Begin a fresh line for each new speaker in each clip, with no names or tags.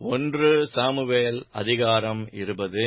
ஒன்று சாமுவேல் அதிகாரம் இருபது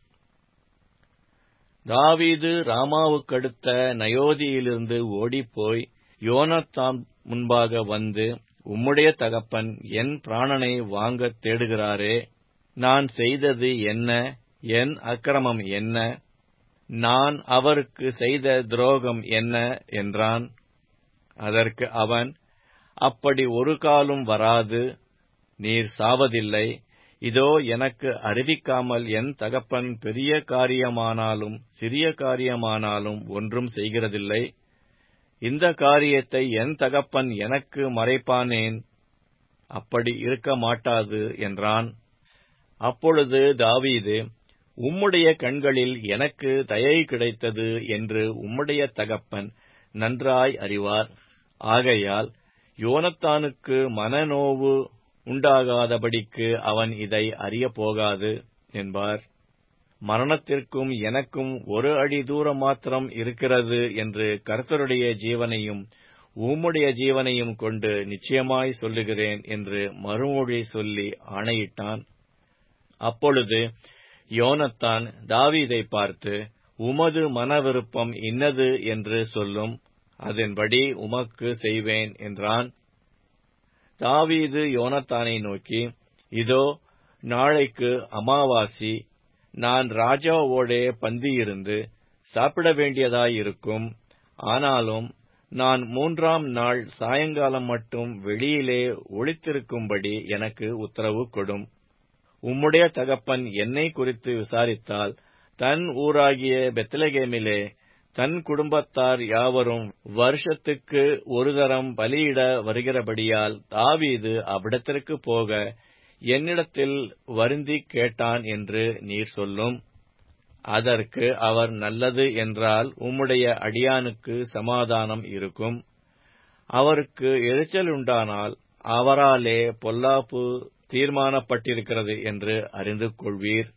தாவீது ராமாவுக்கடுத்த நயோதியிலிருந்து ஓடிப்போய் யோனத்தான் முன்பாக வந்து உம்முடைய தகப்பன் என் பிராணனை வாங்கத் தேடுகிறாரே நான் செய்தது என்ன என் அக்கிரமம் என்ன நான் அவருக்கு செய்த துரோகம் என்ன என்றான் அதற்கு அவன் அப்படி ஒரு காலும் வராது நீர் சாவதில்லை இதோ எனக்கு அறிவிக்காமல் என் தகப்பன் பெரிய காரியமானாலும் சிறிய காரியமானாலும் ஒன்றும் செய்கிறதில்லை இந்த காரியத்தை என் தகப்பன் எனக்கு மறைப்பானேன் அப்படி இருக்க மாட்டாது என்றான் அப்பொழுது தாவீது உம்முடைய கண்களில் எனக்கு தயை கிடைத்தது என்று உம்முடைய தகப்பன் நன்றாய் அறிவார் ஆகையால் யோனத்தானுக்கு மனநோவு உண்டாகாதபடிக்கு அவன் இதை அறியப் போகாது என்பார் மரணத்திற்கும் எனக்கும் ஒரு அடி தூரம் மாத்திரம் இருக்கிறது என்று கர்த்தருடைய ஜீவனையும் உம்முடைய ஜீவனையும் கொண்டு நிச்சயமாய் சொல்லுகிறேன் என்று மறுமொழி சொல்லி ஆணையிட்டான் அப்பொழுது யோனத்தான் தாவீதை பார்த்து உமது மன விருப்பம் இன்னது என்று சொல்லும் அதன்படி உமக்கு செய்வேன் என்றான் தாவீது யோனத்தானை நோக்கி இதோ நாளைக்கு அமாவாசி நான் ராஜாவோடே பந்தியிருந்து சாப்பிட வேண்டியதாயிருக்கும் ஆனாலும் நான் மூன்றாம் நாள் சாயங்காலம் மட்டும் வெளியிலே ஒளித்திருக்கும்படி எனக்கு உத்தரவு கொடும் உம்முடைய தகப்பன் என்னை குறித்து விசாரித்தால் தன் ஊராகிய பெத்லகேமிலே தன் குடும்பத்தார் யாவரும் வருஷத்துக்கு ஒரு தரம் பலியிட வருகிறபடியால் தாவீது அவ்விடத்திற்கு போக என்னிடத்தில் வருந்தி கேட்டான் என்று நீர் சொல்லும் அதற்கு அவர் நல்லது என்றால் உம்முடைய அடியானுக்கு சமாதானம் இருக்கும் அவருக்கு எரிச்சல் உண்டானால் அவராலே பொல்லாப்பு தீர்மானப்பட்டிருக்கிறது என்று அறிந்து கொள்வீர்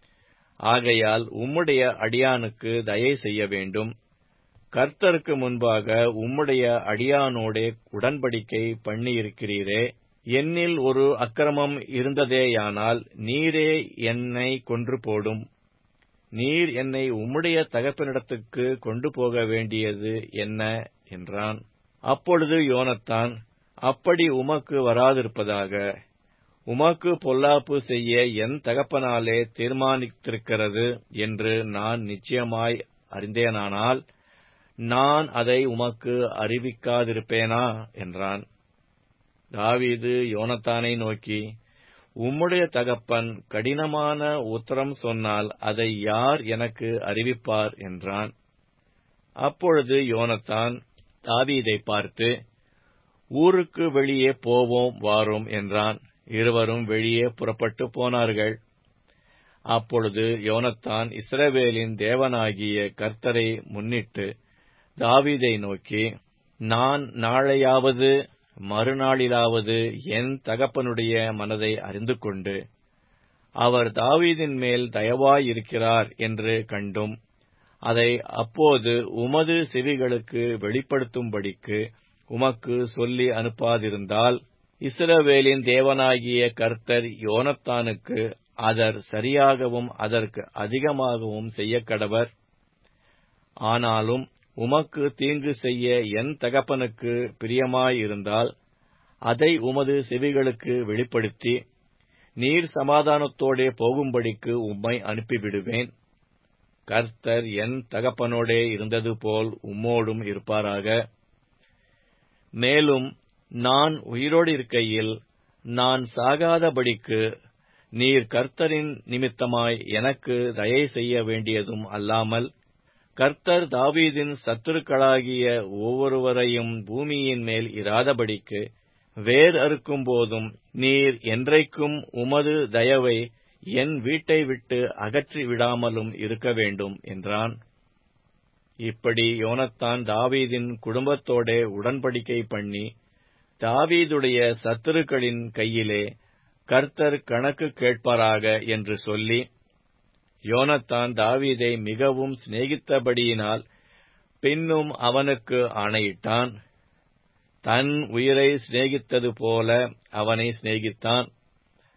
ஆகையால் உம்முடைய அடியானுக்கு தயை செய்ய வேண்டும் கர்த்தருக்கு முன்பாக உம்முடைய அடியானோடே உடன்படிக்கை பண்ணியிருக்கிறீரே என்னில் ஒரு அக்கிரமம் இருந்ததேயானால் நீரே என்னை கொன்று போடும் நீர் என்னை உம்முடைய தகப்பனிடத்துக்கு கொண்டு போக வேண்டியது என்ன என்றான் அப்பொழுது யோனத்தான் அப்படி உமக்கு வராதிருப்பதாக உமக்கு பொல்லாப்பு செய்ய என் தகப்பனாலே தீர்மானித்திருக்கிறது என்று நான் நிச்சயமாய் அறிந்தேனானால் நான் அதை உமக்கு அறிவிக்காதிருப்பேனா என்றான் தாவீது யோனத்தானை நோக்கி உம்முடைய தகப்பன் கடினமான உத்தரம் சொன்னால் அதை யார் எனக்கு அறிவிப்பார் என்றான் அப்பொழுது யோனத்தான் தாவீதை பார்த்து ஊருக்கு வெளியே போவோம் வாரோம் என்றான் இருவரும் வெளியே புறப்பட்டு போனார்கள் அப்பொழுது யோனத்தான் இஸ்ரவேலின் தேவனாகிய கர்த்தரை முன்னிட்டு தாவீதை நோக்கி நான் நாளையாவது மறுநாளிலாவது என் தகப்பனுடைய மனதை அறிந்து கொண்டு அவர் தாவீதின் மேல் தயவாயிருக்கிறார் என்று கண்டும் அதை அப்போது உமது செவிகளுக்கு வெளிப்படுத்தும்படிக்கு உமக்கு சொல்லி அனுப்பாதிருந்தால் இஸ்ரவேலின் தேவனாகிய கர்த்தர் யோனத்தானுக்கு அதர் சரியாகவும் அதற்கு அதிகமாகவும் செய்யக்கடவர் ஆனாலும் உமக்கு தீங்கு செய்ய என் தகப்பனுக்கு பிரியமாயிருந்தால் அதை உமது செவிகளுக்கு வெளிப்படுத்தி நீர் சமாதானத்தோடே போகும்படிக்கு உம்மை அனுப்பிவிடுவேன் கர்த்தர் என் தகப்பனோடே இருந்தது போல் உம்மோடும் இருப்பாராக மேலும் நான் உயிரோடு இருக்கையில் நான் சாகாதபடிக்கு நீர் கர்த்தரின் நிமித்தமாய் எனக்கு தயை செய்ய வேண்டியதும் அல்லாமல் கர்த்தர் தாவீதின் சத்துருக்களாகிய ஒவ்வொருவரையும் பூமியின் மேல் இராதபடிக்கு வேர் அறுக்கும் போதும் நீர் என்றைக்கும் உமது தயவை என் வீட்டை விட்டு அகற்றி விடாமலும் இருக்க வேண்டும் என்றான் இப்படி யோனத்தான் தாவீதின் குடும்பத்தோடே உடன்படிக்கை பண்ணி தாவீதுடைய சத்துருக்களின் கையிலே கர்த்தர் கணக்கு கேட்பாராக என்று சொல்லி யோனத்தான் தாவீதை மிகவும் சிநேகித்தபடியினால் பின்னும் அவனுக்கு ஆணையிட்டான் தன் உயிரை சிநேகித்தது போல அவனை சிநேகித்தான்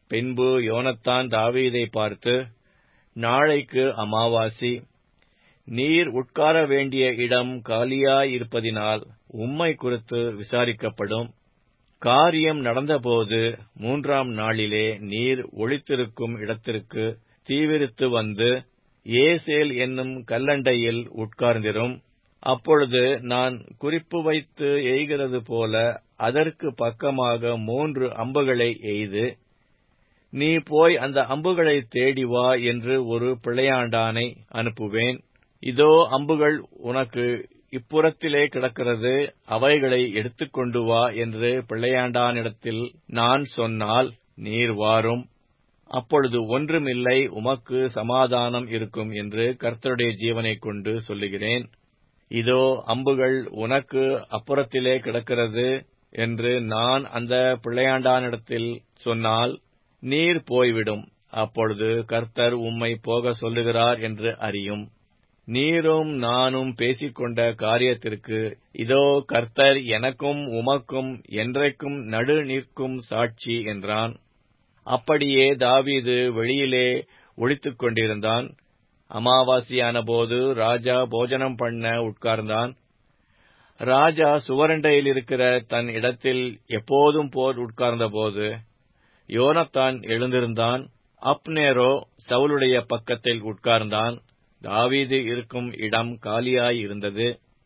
பின்பு யோனத்தான் தாவீதை பார்த்து நாளைக்கு அமாவாசி நீர் உட்கார வேண்டிய இடம் காலியாயிருப்பதினால் உம்மை குறித்து விசாரிக்கப்படும் காரியம் நடந்தபோது மூன்றாம் நாளிலே நீர் ஒளித்திருக்கும் இடத்திற்கு தீவிரித்து வந்து ஏசேல் என்னும் கல்லண்டையில் உட்கார்ந்திரும் அப்பொழுது நான் குறிப்பு வைத்து எய்கிறது போல அதற்கு பக்கமாக மூன்று அம்புகளை எய்து நீ போய் அந்த அம்புகளை தேடி வா என்று ஒரு பிள்ளையாண்டானை அனுப்புவேன் இதோ அம்புகள் உனக்கு இப்புறத்திலே கிடக்கிறது அவைகளை எடுத்துக்கொண்டு வா என்று பிள்ளையாண்டானிடத்தில் நான் சொன்னால் நீர் வாரும் அப்பொழுது ஒன்றுமில்லை உமக்கு சமாதானம் இருக்கும் என்று கர்த்தருடைய ஜீவனைக் கொண்டு சொல்லுகிறேன் இதோ அம்புகள் உனக்கு அப்புறத்திலே கிடக்கிறது என்று நான் அந்த பிள்ளையாண்டானிடத்தில் சொன்னால் நீர் போய்விடும் அப்பொழுது கர்த்தர் உம்மை போக சொல்லுகிறார் என்று அறியும் நீரும் நானும் பேசிக்கொண்ட காரியத்திற்கு இதோ கர்த்தர் எனக்கும் உமக்கும் என்றைக்கும் நடு நிற்கும் சாட்சி என்றான் அப்படியே தாவீது வெளியிலே ஒழித்துக் கொண்டிருந்தான் அமாவாசியான போது ராஜா போஜனம் பண்ண உட்கார்ந்தான் ராஜா சுவரண்டையில் இருக்கிற தன் இடத்தில் எப்போதும் போர் உட்கார்ந்தபோது யோனத்தான் எழுந்திருந்தான் அப்னேரோ சவுலுடைய பக்கத்தில் உட்கார்ந்தான் தாவீது இருக்கும் இடம் காலியாயிருந்தது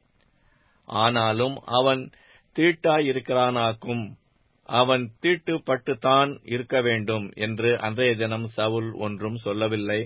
ஆனாலும் அவன் தீட்டாயிருக்கிறானாக்கும் அவன் தீட்டுப்பட்டுத்தான் இருக்க வேண்டும் என்று அன்றைய தினம் சவுல் ஒன்றும் சொல்லவில்லை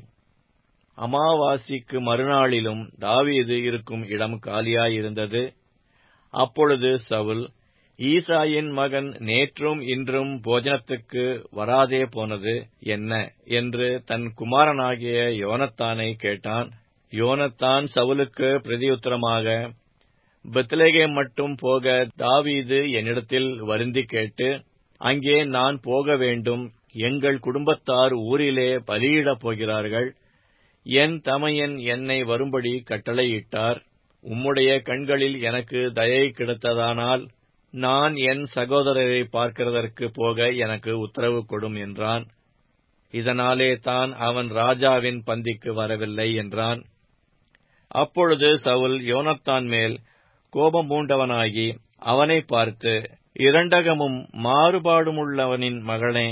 அமாவாசிக்கு மறுநாளிலும் தாவீது இருக்கும் இடம் காலியாயிருந்தது அப்பொழுது சவுல் ஈசாயின் மகன் நேற்றும் இன்றும் போஜனத்துக்கு வராதே போனது என்ன என்று தன் குமாரனாகிய யோனத்தானை கேட்டான் யோனத்தான் சவுலுக்கு பிரதியுத்தரமாக பெத்லகேம் மட்டும் போக தாவீது என்னிடத்தில் வருந்தி கேட்டு அங்கே நான் போக வேண்டும் எங்கள் குடும்பத்தார் ஊரிலே பலியிடப் போகிறார்கள் என் தமையன் என்னை வரும்படி கட்டளையிட்டார் உம்முடைய கண்களில் எனக்கு தயை கிடைத்ததானால் நான் என் சகோதரரை பார்க்கிறதற்கு போக எனக்கு உத்தரவு கொடும் என்றான் இதனாலே தான் அவன் ராஜாவின் பந்திக்கு வரவில்லை என்றான் அப்பொழுது சவுல் யோனத்தான் மேல் கோபம் பூண்டவனாகி அவனை பார்த்து இரண்டகமும் மாறுபாடுமுள்ளவனின் மகனே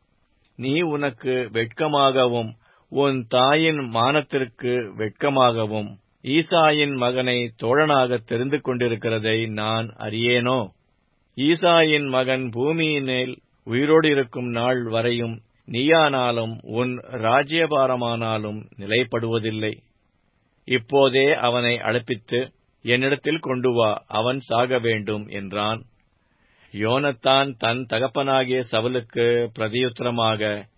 நீ உனக்கு வெட்கமாகவும் உன் தாயின் மானத்திற்கு வெட்கமாகவும் ஈசாயின் மகனை தோழனாக தெரிந்து கொண்டிருக்கிறதை நான் அறியேனோ ஈசாயின் மகன் பூமியினில் உயிரோடு இருக்கும் நாள் வரையும் நீயானாலும் உன் ராஜ்யபாரமானாலும் நிலைப்படுவதில்லை இப்போதே அவனை அழைப்பித்து என்னிடத்தில் கொண்டு வா அவன் சாக வேண்டும் என்றான் யோனத்தான் தன் தகப்பனாகிய சவுலுக்கு பிரதியுத்தரமாக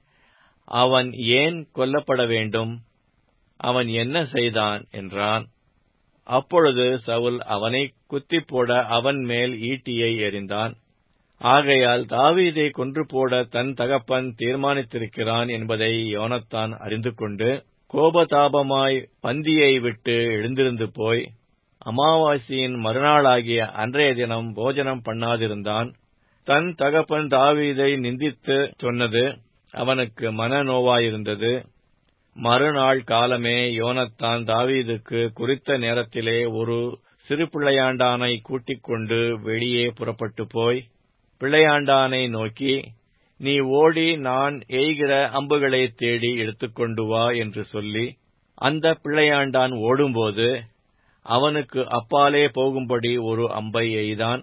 அவன் ஏன் கொல்லப்பட வேண்டும் அவன் என்ன செய்தான் என்றான் அப்பொழுது சவுல் அவனை குத்தி போட அவன் மேல் ஈட்டியை எறிந்தான் ஆகையால் தாவீதை கொன்று போட தன் தகப்பன் தீர்மானித்திருக்கிறான் என்பதை யோனத்தான் அறிந்து கொண்டு கோபதாபமாய் பந்தியை விட்டு எழுந்திருந்து போய் அமாவாசையின் மறுநாளாகிய அன்றைய தினம் போஜனம் பண்ணாதிருந்தான் தன் தகப்பன் தாவீதை நிந்தித்து சொன்னது அவனுக்கு மனநோவாயிருந்தது மறுநாள் காலமே யோனத்தான் தாவீதுக்கு குறித்த நேரத்திலே ஒரு சிறு பிள்ளையாண்டானை கூட்டிக் கொண்டு வெளியே புறப்பட்டு போய் பிள்ளையாண்டானை நோக்கி நீ ஓடி நான் எய்கிற அம்புகளை தேடி எடுத்துக்கொண்டு வா என்று சொல்லி அந்த பிள்ளையாண்டான் ஓடும்போது அவனுக்கு அப்பாலே போகும்படி ஒரு அம்பை எய்தான்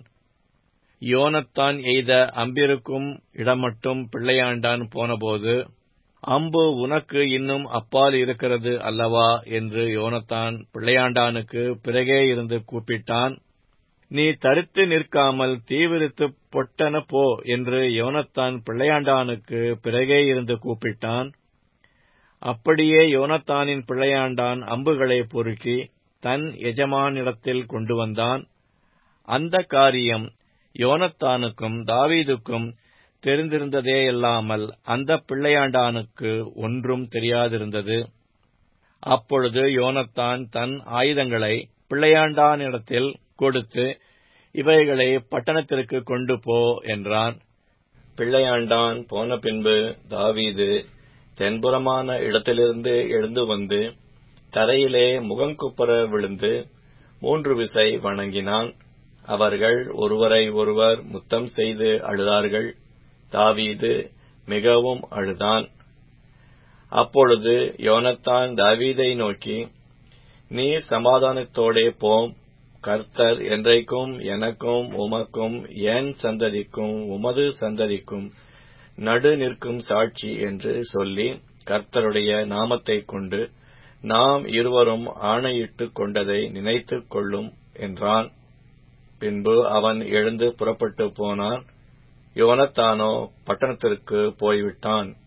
யோனத்தான் எய்த அம்பிருக்கும் இடமட்டும் பிள்ளையாண்டான் போனபோது அம்பு உனக்கு இன்னும் அப்பால் இருக்கிறது அல்லவா என்று யோனத்தான் பிள்ளையாண்டானுக்கு பிறகே இருந்து கூப்பிட்டான் நீ தரித்து நிற்காமல் தீவிரித்து பொட்டன போ என்று யோனத்தான் பிள்ளையாண்டானுக்கு பிறகே இருந்து கூப்பிட்டான் அப்படியே யோனத்தானின் பிள்ளையாண்டான் அம்புகளை பொறுக்கி தன் எஜமானிடத்தில் கொண்டு வந்தான் அந்த காரியம் யோனத்தானுக்கும் தாவீதுக்கும் தெரிந்திருந்ததேயல்லாமல் அந்த பிள்ளையாண்டானுக்கு ஒன்றும் தெரியாதிருந்தது அப்பொழுது யோனத்தான் தன் ஆயுதங்களை பிள்ளையாண்டானிடத்தில் கொடுத்து இவைகளை பட்டணத்திற்கு கொண்டு போ என்றான் பிள்ளையாண்டான் போன பின்பு தாவீது தென்புறமான இடத்திலிருந்து எழுந்து வந்து தரையிலே முகங்குப்புற விழுந்து மூன்று விசை வணங்கினான் அவர்கள் ஒருவரை ஒருவர் முத்தம் செய்து அழுதார்கள் தாவீது மிகவும் அழுதான் அப்பொழுது யோனத்தான் தாவீதை நோக்கி நீ சமாதானத்தோடே போம் கர்த்தர் என்றைக்கும் எனக்கும் உமக்கும் என் சந்ததிக்கும் உமது சந்ததிக்கும் நடு நிற்கும் சாட்சி என்று சொல்லி கர்த்தருடைய நாமத்தைக் கொண்டு நாம் இருவரும் ஆணையிட்டுக் கொண்டதை நினைத்துக் கொள்ளும் என்றான் பின்பு அவன் எழுந்து புறப்பட்டு போனான் யோனத்தானோ பட்டணத்திற்கு போய்விட்டான்